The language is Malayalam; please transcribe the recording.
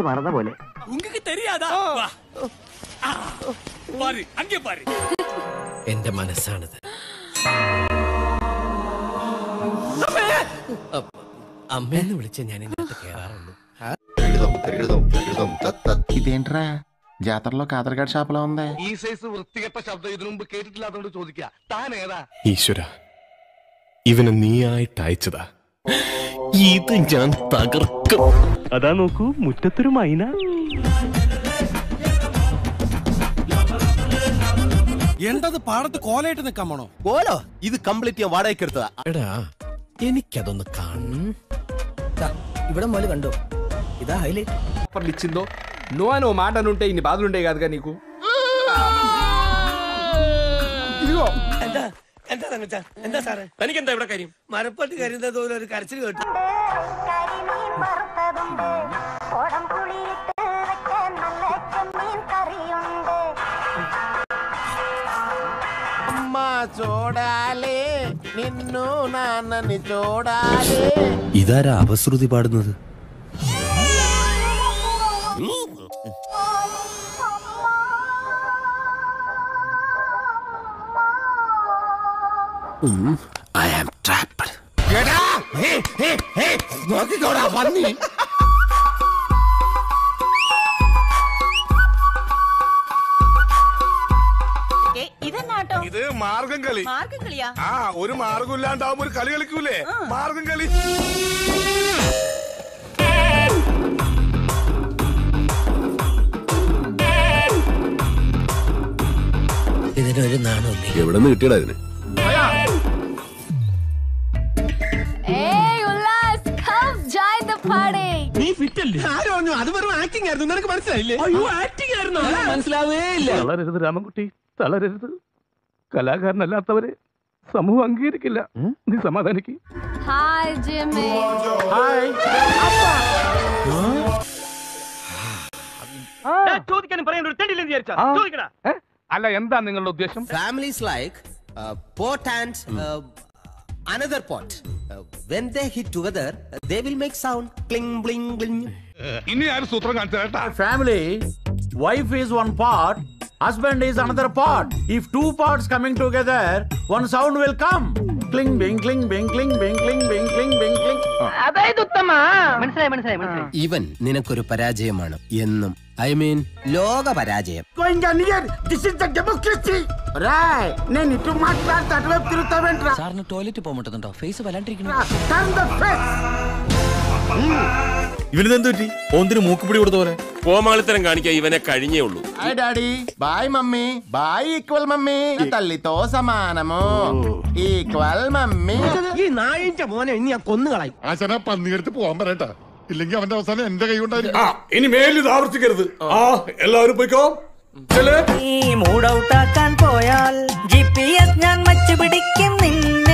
മറന്ന പോലെ உங்களுக்கு தெரியாதா வா. ஆ, பாரு அங்கே பாரு എന്റെ മനസ്സാണിത് അമ്മയെന്ന് വിളിച്ച ഞാൻ ഇതിനകത്ത് കേറാറുള്ളൂ ఇదేంట్రా జాతరలో కాదరగాడి షాపులో ఉంది ഈ സൈസ് വൃത്തികെട്ട ശബ്ദം ഇതിനു മുമ്പ് കേട്ടിട്ടില്ലാത്തോണ്ട് ചോദിക്കുക താൻ ഏതാ ഈശ്വര ഇവനെ നീയായിട്ട് അയച്ചതാ ഇത് ഞാൻ തകർക്കും അതാ നോക്കൂ മുറ്റത്തൊരു മൈന എന്തത് പാടത്ത് കോലയിട്ട് നിക്കാൻ പോണോ ഓലോ ഇത് കംപ്ലീറ്റ് ഞാൻ വാടകയ്ക്ക് എടുത്തതാ എടാ എനിക്കതൊന്ന് കാണും ഇവിടെ മുതൽ കണ്ടോ ఇదా హైలైట్ ఆఫర్లు ఇచ్చిందో నువ్వు నువ్వు మాట అని ఉంటే ఇన్ని బాధలు ఉంటాయి కాదుగా నీకు ఇదిగో എന്താ എന്താ തങ്കച്ച എന്താ സാറേ തനിക്ക് എന്താ ഇവിടെ കാര്യം മരപ്പട്ടി കരിയുന്ന തോന്നുന്നു ഒരു കരച്ചിൽ കേട്ടു കരിമീൻ വറുത്തതുണ്ട് കുടം പുളിയിട്ട് വെച്ച നല്ല ചെമ്മീൻ കറിയുണ്ട് అమ్మ చూడాలి నిన్ను నాన్నని చూడాలి ഇതാരാ അപശ്രുതി പാടുന്നത് ഐ ആം ട്രാപ്ഡ് നോക്കിക്കോടാ പന്നി ഇതെന്നാട്ടോ ഇത് മാർഗം കളി മാർഗം കളിയാ ആ ഒരു മാർഗം ഇല്ലാണ്ടാവുമ്പോ ഒരു കളി കളിക്കൂലേ മാർഗം കളി ഇതിനൊരു നാണമില്ലേ എവിടെ നിന്ന് കിട്ടിയടാ ഇതിന് ഏയ് Ullas come join the party തളരരുത് രാമൻകുട്ടി തളരരുത് കലാകാരനല്ലാത്തവരെ സമൂഹം അംഗീകരിക്കില്ല നീ സമാധാനിക്ക് ഹായ് ജിമ്മി ചോദിക്കാനും പറയാൻ ഒരു തെണ്ടില്ലെന്ന് വിചാരിച്ചാ ചോദിക്കടാ അല്ല എന്താ നിങ്ങളുടെ ഉദ്ദേശം families like pot and another pot when they hit together they will make sound cling bling bling ഇനി ആരും സൂത്രം കാണിച്ചു കേട്ടാ family wife is one part husband is another part if two parts coming together one sound will come cling bing cling bing cling bing cling bing cling bing cling അതായത് ഉത്തമ മനസ്സിലായി മനസ്സിലായി മനസ്സിലായി ഇവൻ നിനക്കൊരു പരാജയമാണ് എന്നും ഐ മീൻ ലോക പരാജയം going on here this is the democracy right నేను ఇటు మాట్లాడితే అటువైపు తిరుగుతావేంట్రా സാറിന് ടോയ്ലറ്റ് പോകുമ്പോട്ടുണ്ടോ ഫേസ് വല്ലാണ്ടിരിക്കുന്നു turn the face ഇവനിതെന്ത് പറ്റി ഓന്തിന് മൂക്കുപിടി കൊടുത്ത പോലെ കോമാളിത്തരം കാണിക്കാൻ ഇവനെ കഴിഞ്ഞേ ഉള്ളൂ hi daddy bye mummy bye equal mummy తల్లితో సమానము ఈక్వల్ మమ్మీ ഈ നായിന്റെ മോനെ ഇനി ഞാൻ കൊന്നുകളയും ആശാന പന്നിയെടുത്ത് പോവാൻ പറയട്ടാ ഇല്ലെങ്കിൽ അവന്റെ അവസാനം എന്റെ കൈ കൊണ്ടായിരിക്കും ഇനി മേലിൽ ഇത് ആവർത്തിക്കരുത് ആ എല്ലാവരും പോയിക്കോ നീ മൂഡൌട്ടാക്കാൻ പോയാൽ ജി പി എസ് ഞാൻ വച്ചു പിടിക്കും നിന്നെ